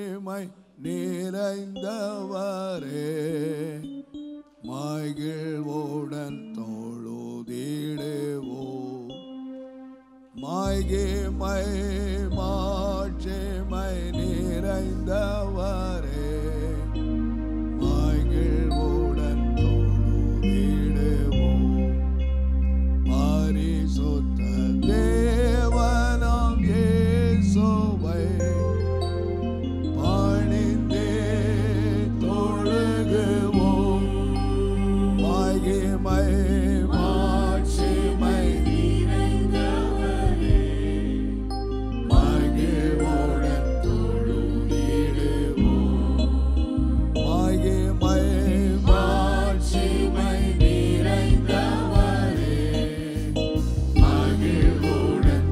மகிமை நிறைந்தவரே மகிழ்வுடன் தொழுதிடுவோம் மகிமை மாட்சிமை நிறைந்தவரே மகிழ்வுடன் தொழுதிடுவோம் பரிசுத்த தேவனாம் இயேசுவை பணிந்தே தொழுகுவோம் மகிமை மாட்சிமை மகிழ்வுடன் தொழுதிடுவோம் மகிமை மாட்சிமை நிறைந்தவரே மகிழ்வுடன்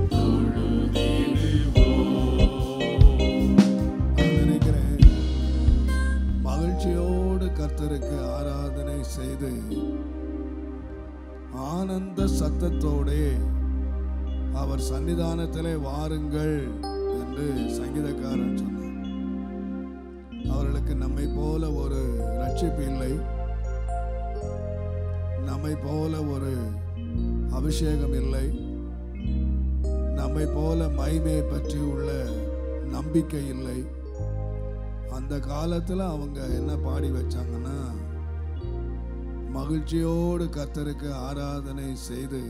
நான் நினைக்கிறேன் மகிழ்ச்சியோடு கர்த்தருக்கு ஆராதனை செய்து ஆனந்த சத்தத்தோடே அவர் சன்னிதானத்திலே வாருங்கள் என்று சங்கீதக்காரன் சொன்னார் அவர்களுக்கு நம்மை போல ஒரு ரட்சிப்பு இல்லை நம்மை போல ஒரு அபிஷேகம் இல்லை நம்மை போல மகிமையை பற்றி உள்ள நம்பிக்கை இல்லை அந்த காலத்துல அவங்க என்ன பாடி வச்சாங்கன்னா மகிழ்ச்சியோடு கர்த்தருக்கு ஆராதனை செய்து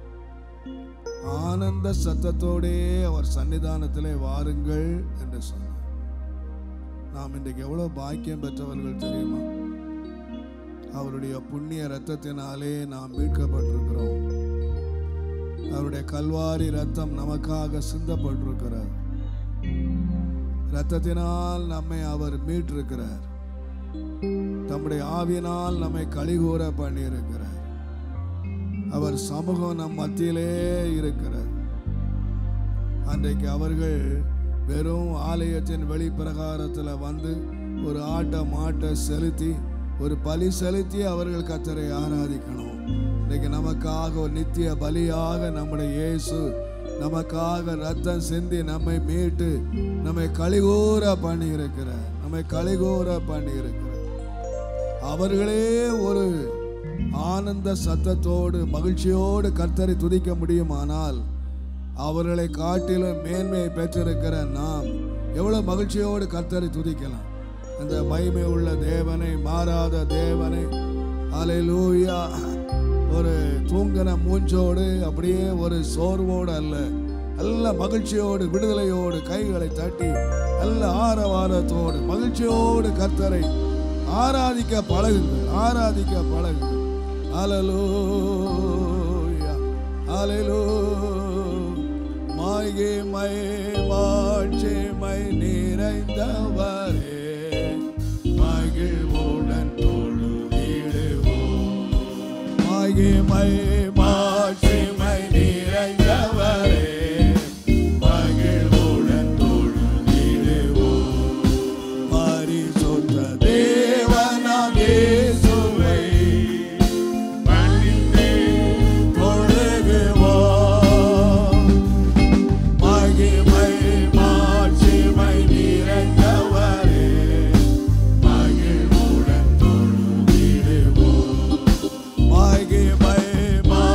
ஆனந்த சத்தத்தோடே அவர் சன்னிதானத்திலே வாருங்கள் என்று சொன்னார் நாம் இன்றைக்கு எவ்வளவு பாக்கியம் பெற்றவர்கள் தெரியுமா அவருடைய புண்ணிய இரத்தத்தினாலே நாம் மீட்கப்பட்டிருக்கிறோம் அவருடைய கல்வாரி ரத்தம் நமக்காக சிந்தப்பட்டிருக்கிறார் இரத்தத்தினால் நம்மை அவர் மீட்டிருக்கிறார் தம்முடைய ஆவியினால் நம்மை கலிகூற பண்ணியிருக்கிறார் அவர் சமூகம் நம் மத்தியிலே இருக்கிறார் அன்றைக்கு அவர்கள் வெறும் ஆலயத்தின் வெளிப்பிரகாரத்தில் வந்து ஒரு ஆட்ட மாட்டை செலுத்தி ஒரு பலி செலுத்தி அவர்கள் கத்தரை ஆராதிக்கணும் இன்னைக்கு நமக்காக ஒரு நித்திய பலியாக நம்முடைய இயேசு நமக்காக ரத்தம் சிந்தி நம்மை மீட்டு நம்மை கலிகூற பண்ணி இருக்கிறார் நம்மை கலிகூற பண்ணி இருக்கிறார் அவர்களே ஒரு ஆனந்த சத்தத்தோடு மகிழ்ச்சியோடு கர்த்தரை துதிக்க முடியுமானால் அவர்களை காட்டிலும் மேன்மையை பெற்றிருக்கிற நாம் எவ்வளவு மகிழ்ச்சியோடு கர்த்தரை துதிக்கலாம் அந்த மகிமை உள்ள தேவனை மாறாத தேவனை அலையிலூயா ஒரு தூங்கின மூஞ்சோடு அப்படியே ஒரு சோர்வோடு அல்ல நல்ல மகிழ்ச்சியோடு விடுதலையோடு கைகளை தட்டி நல்ல ஆரவாரத்தோடு மகிழ்ச்சியோடு கர்த்தரை ஆராதிக்க பழகுங்கள் ஆராதிக்க பழகுங்கள் அலலூயா அலலூ மகிமை மாட்சிமை நிறைந்தவரே மகிழ்வுடன் தொழுதிடுவோம் மகிமை மாட்சிமை நிறைந்தவரே மகிழ்வுடன் தொழுதிடுவோம் பரிசுத்த தேவனாம் இயேசுவை தொழுகுவோம் மகிமை மாட்சிமை நிறைந்தவரே மகிழ்வுடன் தொழுதிடுவோம் மகிமை மா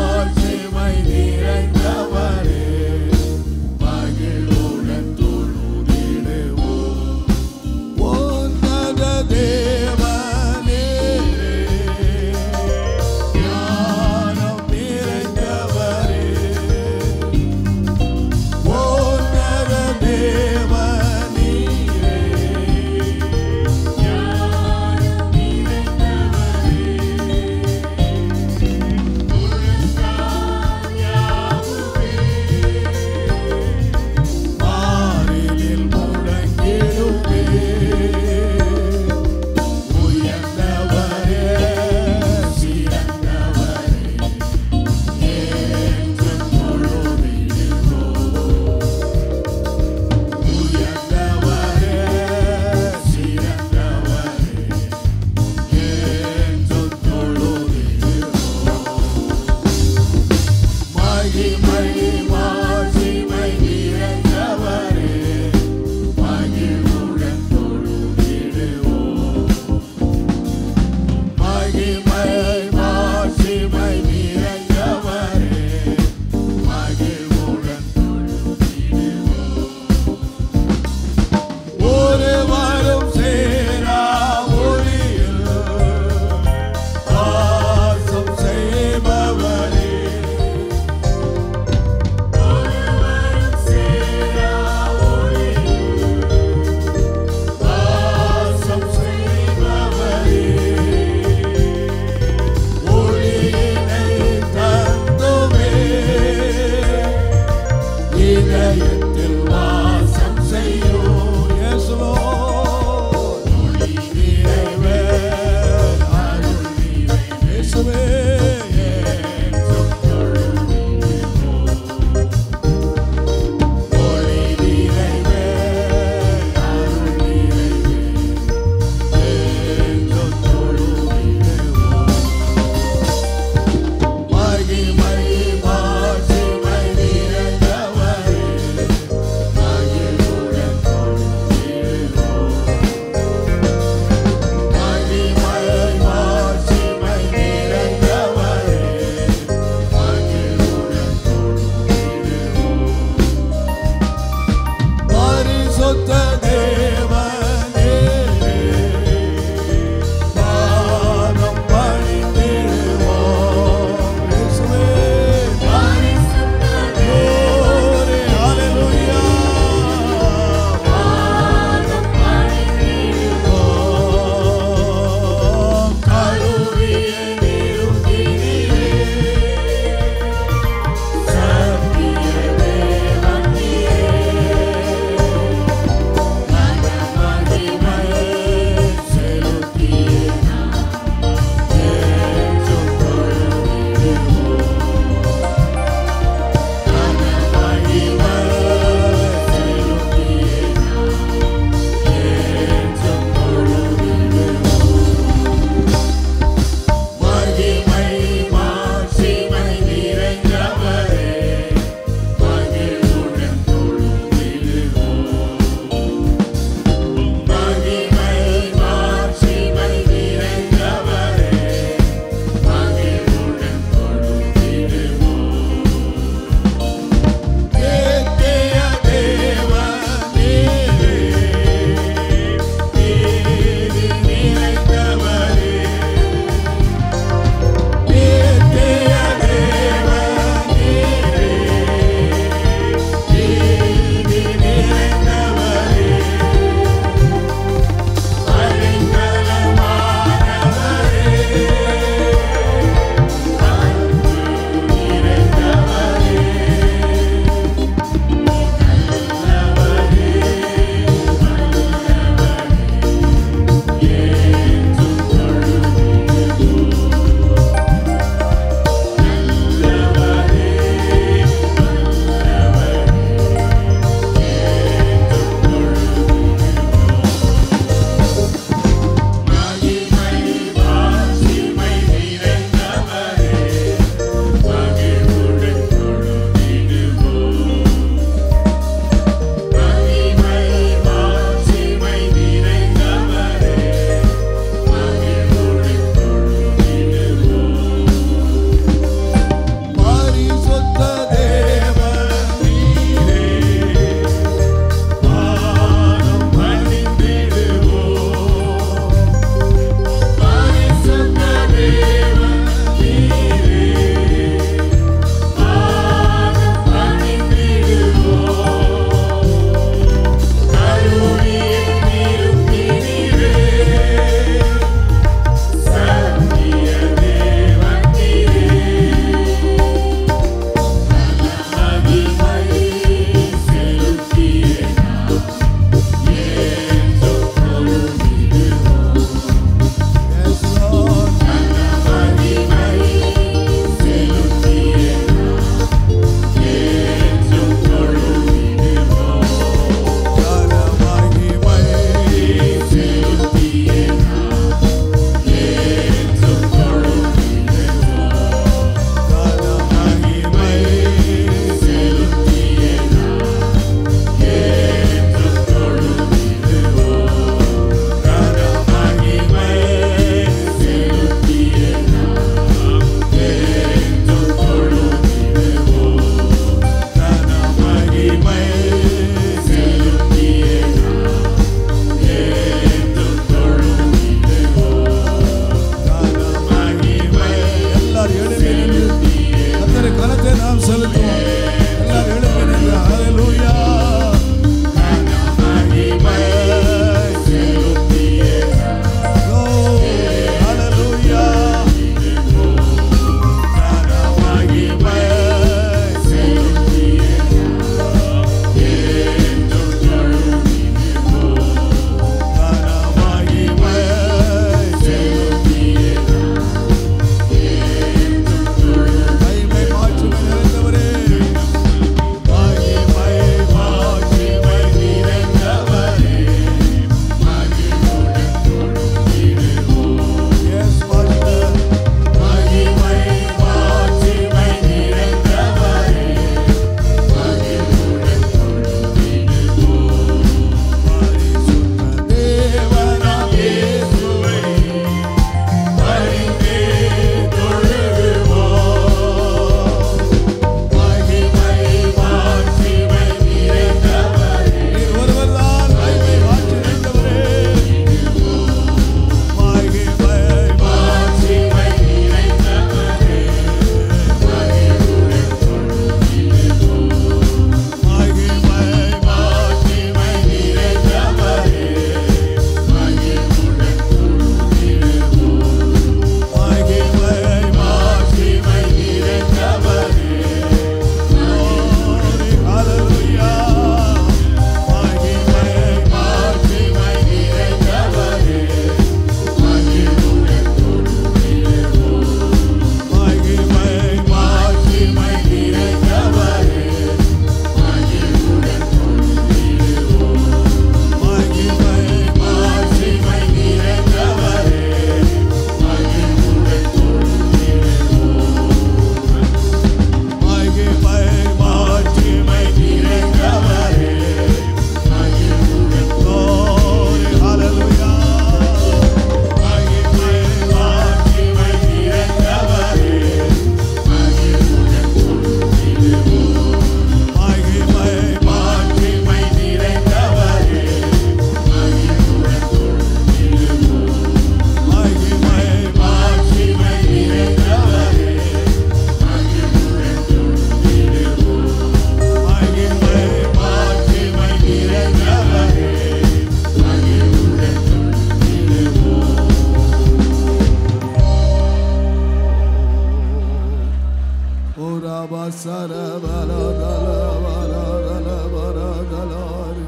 சரபலதலவரதலவரதலாரி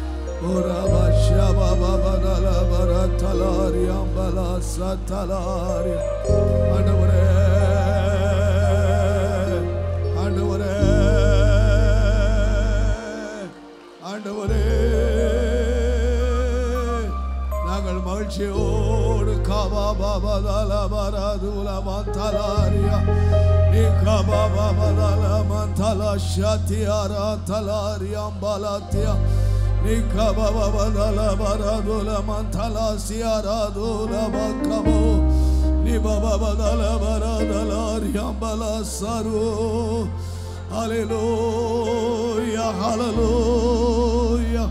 உரவஷபபதலவரதலாரி அம்பல சத்தலாரி ஆண்டவரே ஆண்டவரே ஆண்டவரே நாங்கள் மகிழ்ச்சியோடு காபா பாபா தல பரதுல மந்தலாரியா நீ காபா பாபா தல மந்தல ஷத்தியாரா தலாரியா பலாத்தியா நீ காபா பாபா தல பரதுல மந்தல சியாரா துல பக்கமோ நீ பாபா பதல பரதலாரியா பல சரு Hallelujah, hallelujah,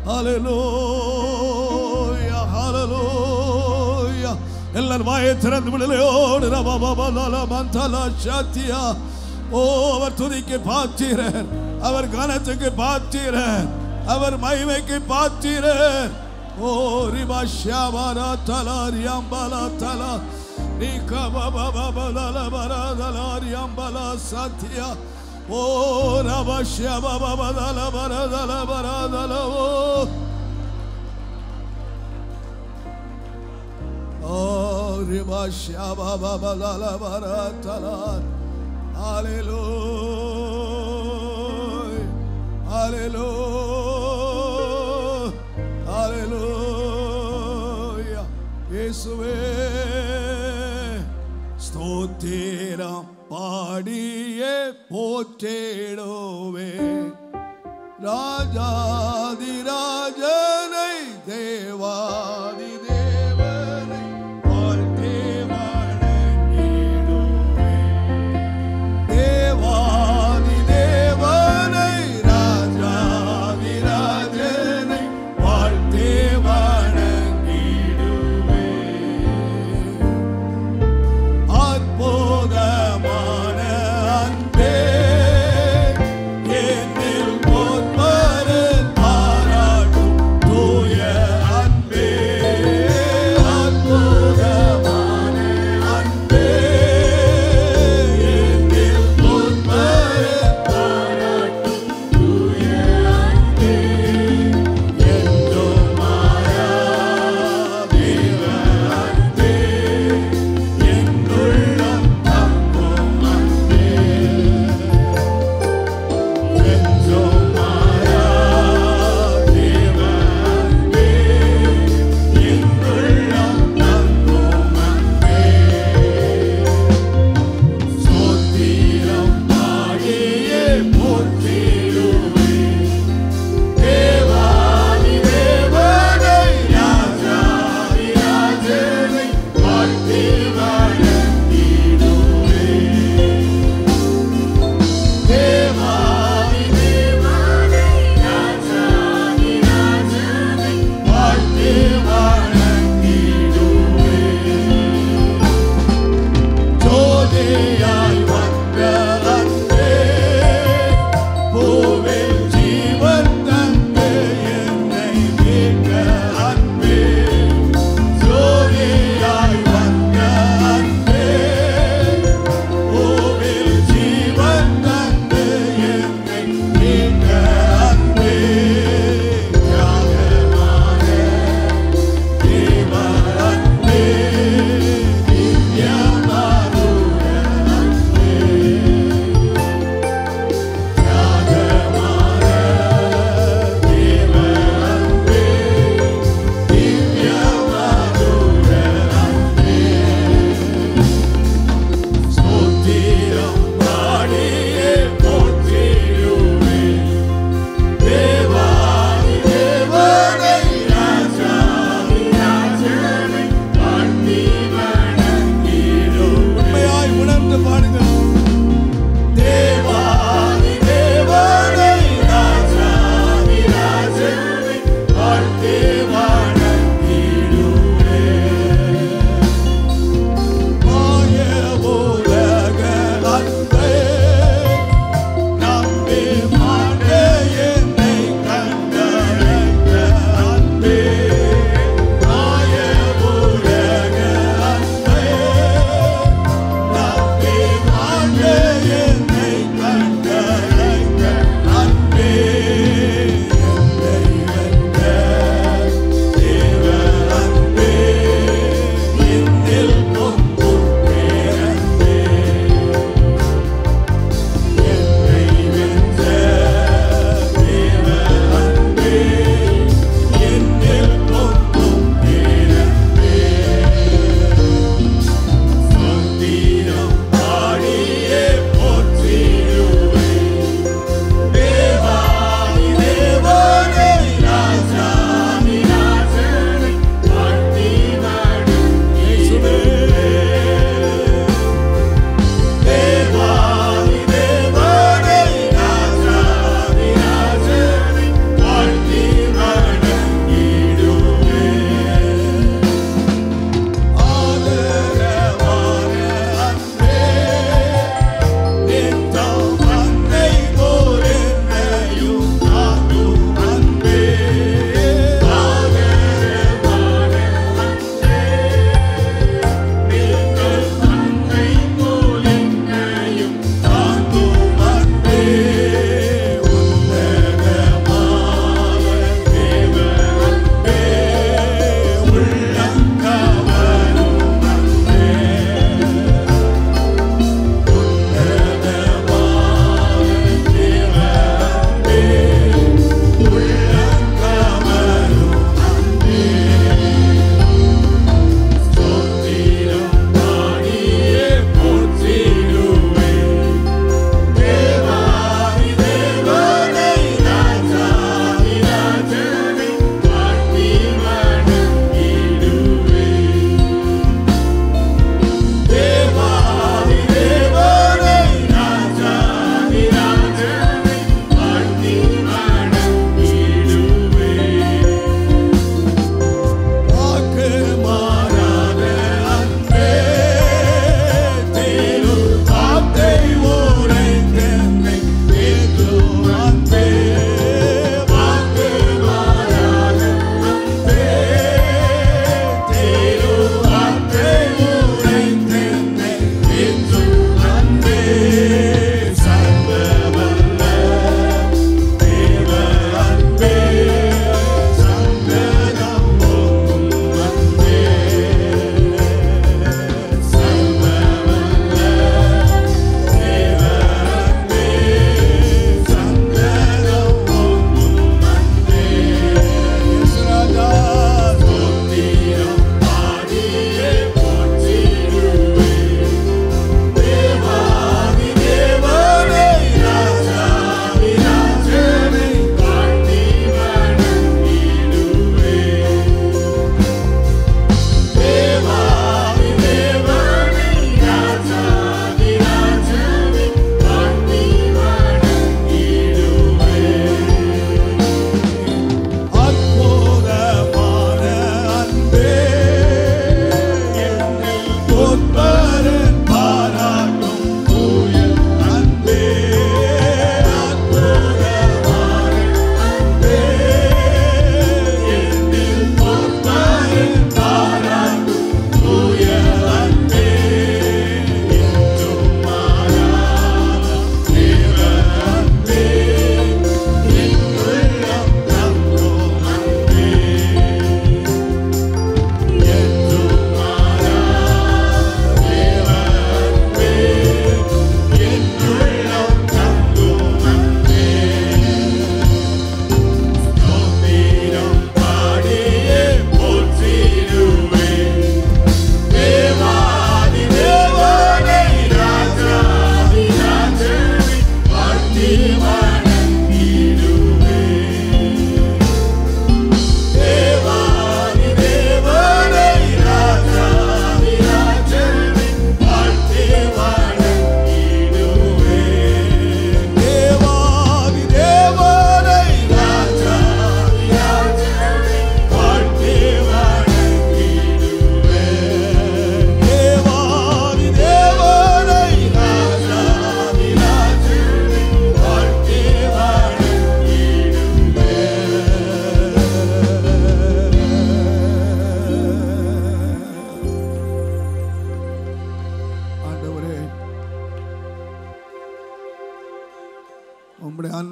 hallelujah, hallelujah. எல்லாரும் வாயை திறந்து விடலையோடு மந்தல சத்தியா ஓ அவர் துதிக்கு பாத்திரர் அவர் கனத்துக்கு பாத்திரர் அவர் மகிமைக்கு பாத்திரர் ஓ ரிபா ஷாபாரா தலா ரியாம்பலா தலா நீ கபபபபதல பரதலா ரியாம்பலா சத்தியா ஓ ரப ஷபபபதல பரதல பரதல ஓ Oh, riba shaba baba la la bara tala. Hallelujah. Hallelujah. Hallelujah. இயேசுவே ஸ்தோத்திரம் பாடியே போற்றேடோவே ராஜாதி ராஜனை தேவாதி தேவனை வாழ்த்தே வணங்கிடுவே தேவாதி தேவனை ராஜாதி ராஜனை வாழ்த்தே வணங்கிடுவே அற்புதமான அன்பே என்னில் போற்பரு பாராட்டும் தூய அன்பே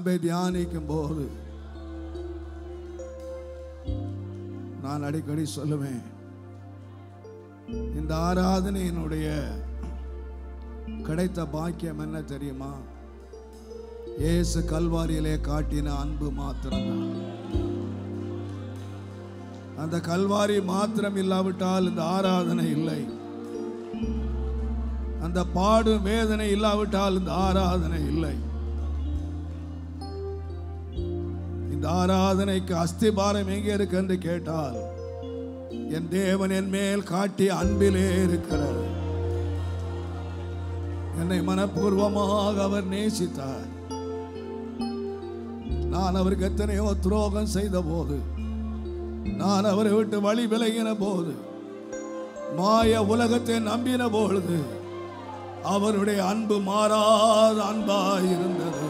அன்பை தியானிக்கும் போது நான் அடிக்கடி சொல்லுவேன் இந்த ஆராதனையினுடைய கிடைத்த பாக்கியம் என்ன தெரியுமா இயேசு கல்வாரியிலே காட்டின அன்பு மாத்திரம்தான் அந்த கல்வாரி மாத்திரம் இல்லாவிட்டால் இந்த ஆராதனை இல்லை அந்த பாடு வேதனை இல்லாவிட்டால் இந்த ஆராதனை இல்லை இந்த ஆராதனைக்கு அஸ்திபாரம் எங்கே இருக்கு என்று கேட்டால் என் தேவன் என் மேல் காட்டிய அன்பிலே இருக்கிறார் என்னை மனப்பூர்வமாக அவர் நேசித்தார் நான் அவருக்கு எத்தனையோ துரோகம் செய்த போது நான் அவரை விட்டு வழி விலகின போது மாய உலகத்தை நம்பின பொழுது அவருடைய அன்பு மாறாத அன்பாய் இருந்தது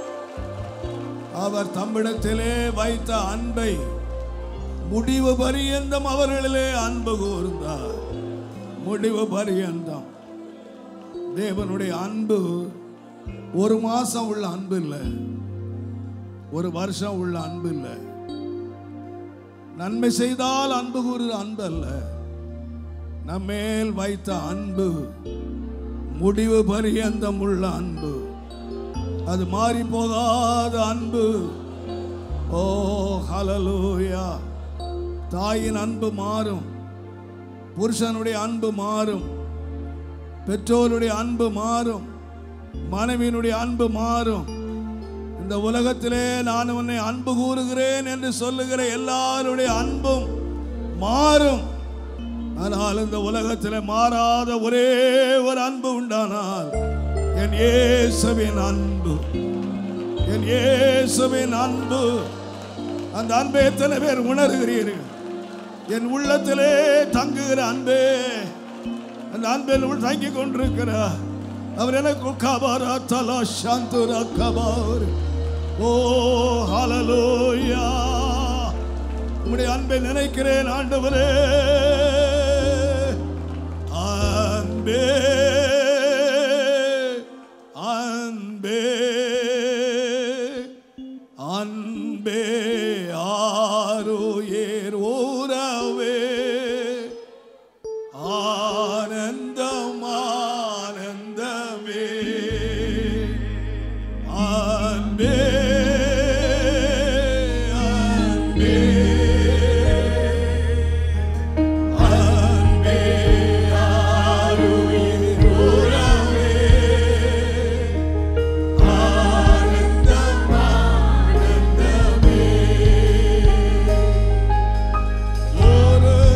அவர் தம்மிடத்திலே வைத்த அன்பை முடிவு பரியந்தம் அவர்களிலே அன்பு கூர்ந்தார் முடிவு பரியந்தம் தேவனுடைய அன்பு ஒரு மாசம் உள்ள அன்பு இல்லை ஒரு வருஷம் உள்ள அன்பு இல்லை நன்மை செய்தால் அன்பு கூறுகிற அன்பு அல்ல நம்மேல் வைத்த அன்பு முடிவு பரியந்தம் உள்ள அன்பு அது மாறி போகாத அன்பு ஓ ஹலலூயா தாயின் அன்பு மாறும் புருஷனுடைய அன்பு மாறும் பெற்றோருடைய அன்பு மாறும் மனைவியினுடைய அன்பு மாறும் இந்த உலகத்திலே நான் உன்னை அன்பு கூறுகிறேன் என்று சொல்லுகிற எல்லாருடைய அன்பும் மாறும் ஆனால் இந்த உலகத்திலே மாறாத ஒரே ஒரு அன்பு உண்டானால் என் இயேசுவின் அன்பு என் இயேசுவின் அன்பு அந்த அன்பை எத்தனை பேர் உணர்கிறீர்கள் என் உள்ளத்திலே தங்குகிற அன்பே அந்த அன்பில் உள் தங்கி கொண்டிருக்கிறார் அவர் எனக்கு கபாரா தலா சாந்துரா கபார் ஓ ஹalleluya உம்முடைய அன்பை நினைக்கிறேன் ஆண்டவரே அன்பே அன்பே அன்பே ஆரோயேர் ஊரவே ஆனந்தம் ஆனந்தமே அன்பே அன்பே அன்பே ஆருயிர் உறவே ஆனந்தம் ஆனந்தமே ஒரு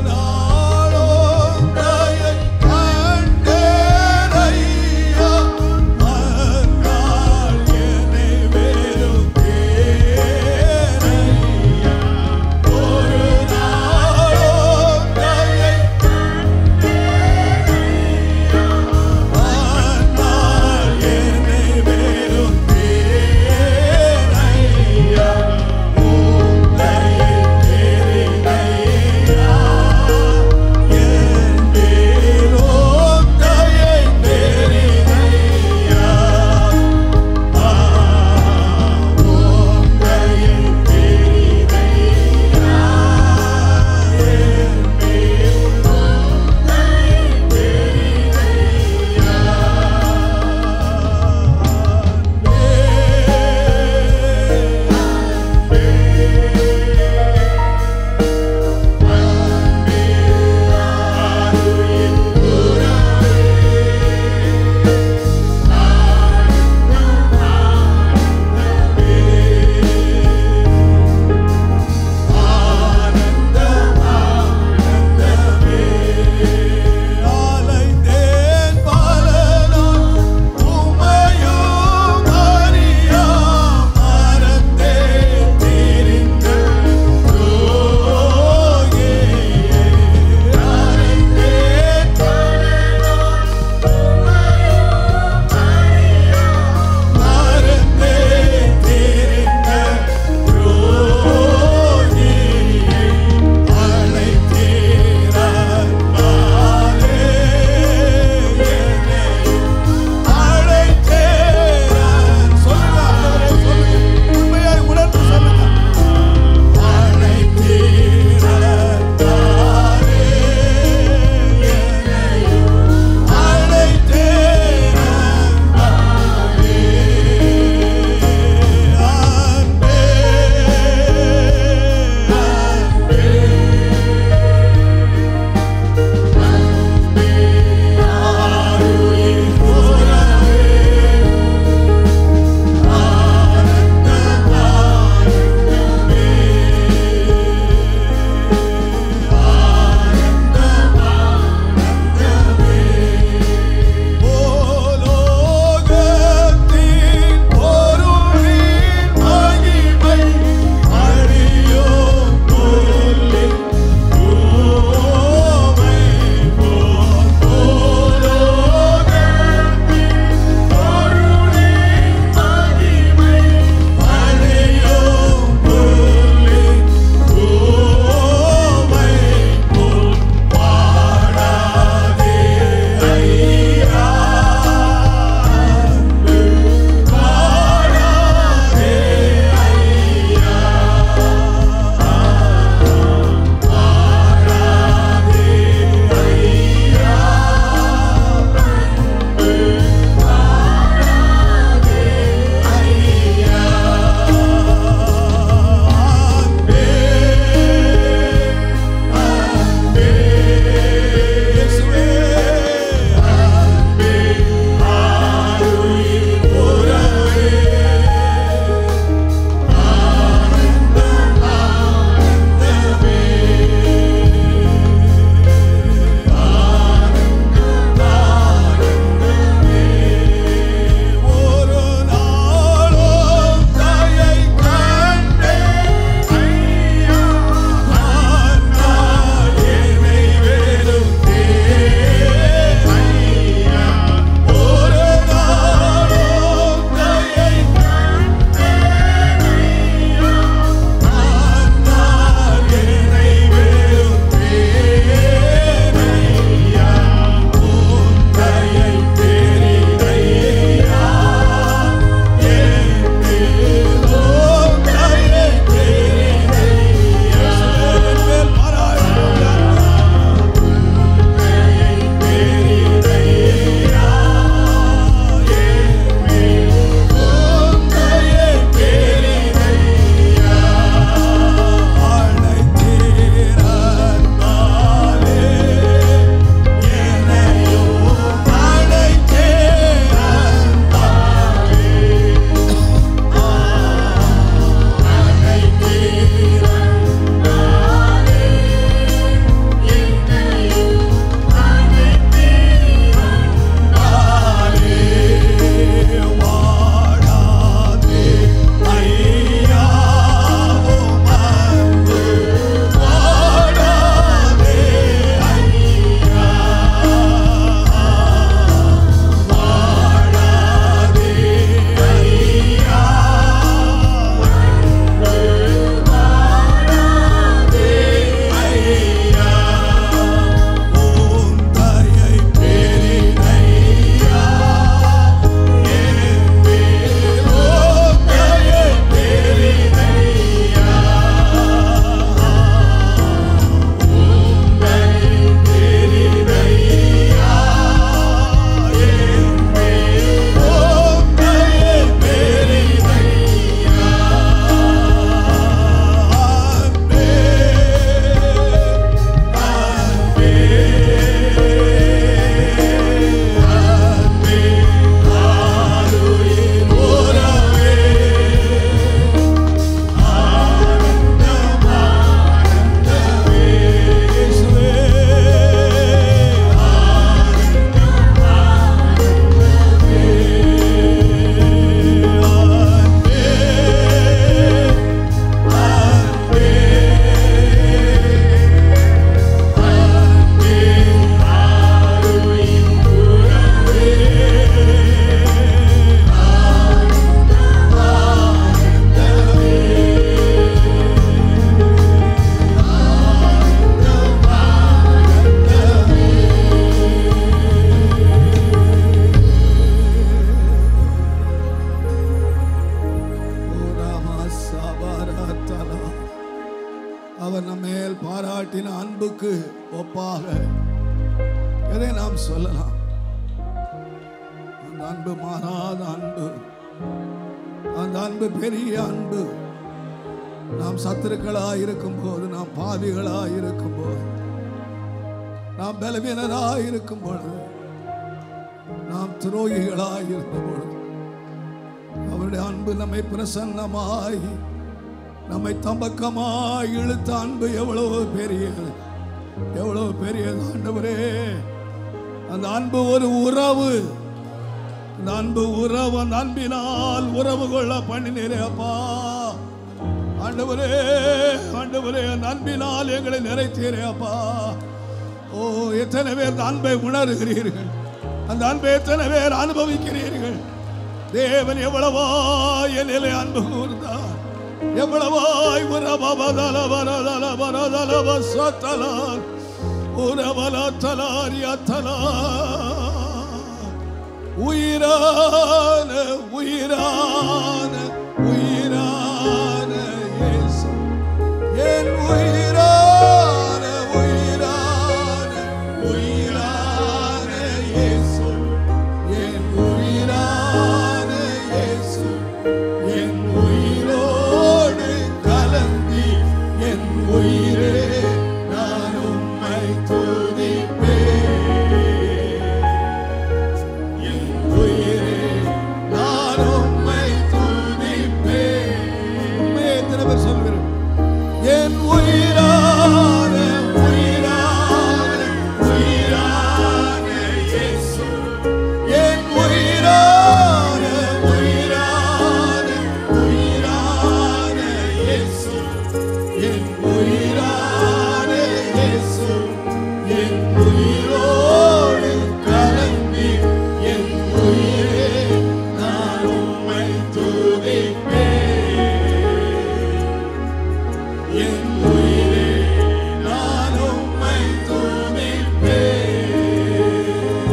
ஒப்பாக எதை நாம் சொல்லலாம் அந்த அன்பு மாறாத அன்பு அந்த அன்பு பெரிய அன்பு நாம் சத்துருக்களாய் இருக்கும்போது நாம் பாவிகளாய் இருக்கும்போது நாம் பலவீனராய் இருக்கும் பொழுது நாம் துரோகிகளாய் இருந்த பொழுது அவருடைய அன்பு நம்மை பிரசன்னமாய் நம்மை தம்பக்கமாய் இழுத்த அன்பு எவ்வளவு பெரியது எவ்வளவு பெரியது ஆண்டவரே அந்த அன்பு ஒரு உறவு அந்த அன்பு உறவு அந்த அன்பினால் உறவு கொள்ள பண்ணினீரே அப்பா ஆண்டவரே ஆண்டவரே அந்த அன்பினால் எங்களை நிறைத்தீரே அப்பா ஓ எத்தனை பேர் அந்த அன்பை உணர்கிறீர்கள் அந்த அன்பை எத்தனை பேர் அனுபவிக்கிறீர்கள் தேவன் எவ்வளவாய் என்னிலே அன்பு கூர்ந்தார் எவ்வளவாய் உறவபதல வரதல வரதல வசத்தலால் உறவல தலாரியத்தலா உயிரான உயிரான உயிரான இயேசு என் உயிரான உயிரான உயிரான இயேசு என் உயிரான இயேசு என் உயிரோடு கலந்தி என் உயிரே நான் உம்மை துதிப்பேன் என் உயிரே நான் உம்மை துதிப்பேன் உண்மையை எத்தனை பேர் சொல்கிறேன் என் உயிரான உயிரான உயிரான இயேசு என் உயிரான உயிரான உயிரான இயேசு என் உயிரான இயேசு என் உயிரோடு கலந்தி என் உயிரே நான் உம்மை துதிப்பேன் என் உயிரே நான் உம்மை துதிப்பேன்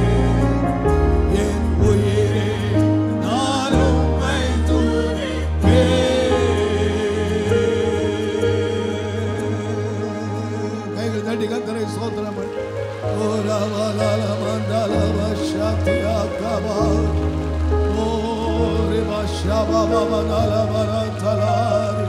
என் உயிரே நான் உம்மை துதிப்பேன் கைகள் தட்டி கத்தரை சோதனம் ஓ ரவலல மண்டல வஷத்தியா கபா ஓ ரிவா ஷபா பபா நல வரத்தலாரி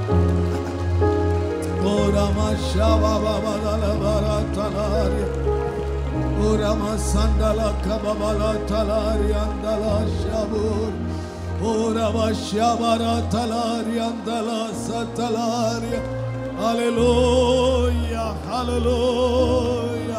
ஓ ரமா ஷபா பபா நல வரத்தலாரி ஓ ரமா சண்டல கபபல தலாரி அந்தல ஷபூர் ஓ rava ஷபர தலாரி அந்தல சத்தலாரி Hallelujah, hallelujah,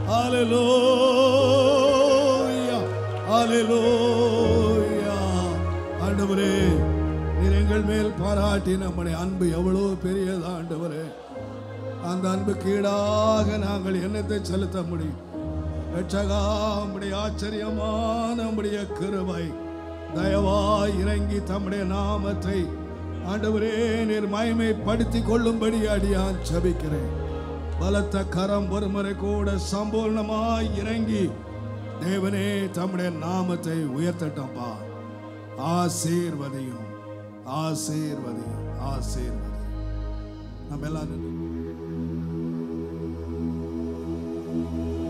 hallelujah, hallelujah. ஆண்டவரே நீர் எங்கள் மேல் பாராட்டி நம்முடைய அன்பு எவ்வளவு பெரியது ஆண்டவரே அந்த அன்புக்கு ஈடாக நாங்கள் என்னத்தை செலுத்த முடியும் ரட்சகா உம்முடைய ஆச்சரியமான உம்முடைய கிருபை தயவாய் இறங்கி தம்முடைய நாமத்தை ஆண்டவரே நீர் மகிமைப்படுத்திக் கொள்ளும்படி அடியான் ஜெபிக்கிறேன் பலத்த கரம் ஒருமுறை கூட சம்பூர்ணமாய் இறங்கி தேவனே தம்முடைய நாமத்தை உயர்த்தட்டப்பா ஆசீர்வதியும் ஆசீர்வதியும் ஆசீர்வதியும் நம்ம எல்லாம் நின்னு